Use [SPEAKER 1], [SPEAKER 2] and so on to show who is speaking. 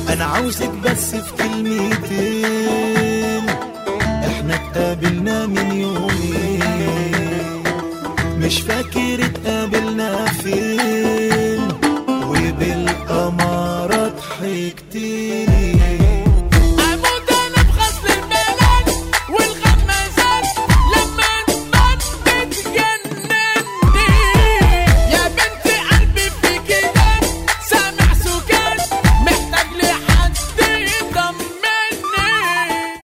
[SPEAKER 1] انا عاوزك بس في كلمتين احنا اتقابلنا من يومين مش فاكر اتقابلنا فين وبالقمارة ضحكتين